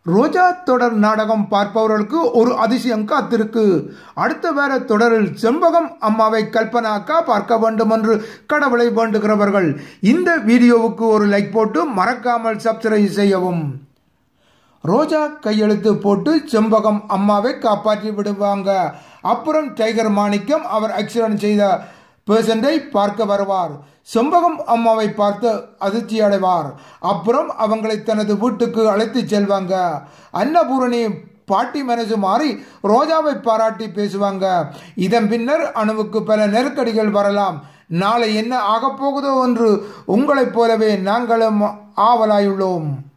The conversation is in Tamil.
ரோஜா தொடர் நாடகம் பார்ப்பவர்களுக்கு ஒரு அதிசயம் காத்திருக்கு அடுத்த வேற தொடரில் செம்பகம் அம்மாவை கல்பனாக்கா பார்க்க வேண்டும் என்று கடவுளை வேண்டுகிறவர்கள் இந்த வீடியோவுக்கு ஒரு லைக் போட்டு மறக்காமல் சப்ஸ்கிரைப் செய்யவும் ரோஜா கையெழுத்து போட்டு செம்பகம் அம்மாவை காப்பாற்றி விடுவாங்க அப்புறம் டைகர் மாணிக்கம் அவர் ஆக்சிடென்ட் செய்த பேஷண்டை பார்க்க வருவார் செம்பகம் அம்மாவை பார்த்து அதிர்ச்சி அடைவார் அப்புறம் அவங்களை தனது வீட்டுக்கு அழைத்து செல்வாங்க அன்னபூரணி பாட்டி மனசு மாறி ரோஜாவை பாராட்டி பேசுவாங்க இதன் பின்னர் அணுவுக்கு பல நெருக்கடிகள் வரலாம் நாளை என்ன ஆகப் போகுதோ என்று உங்களைப் போலவே நாங்களும் ஆவலாயுள்ளோம்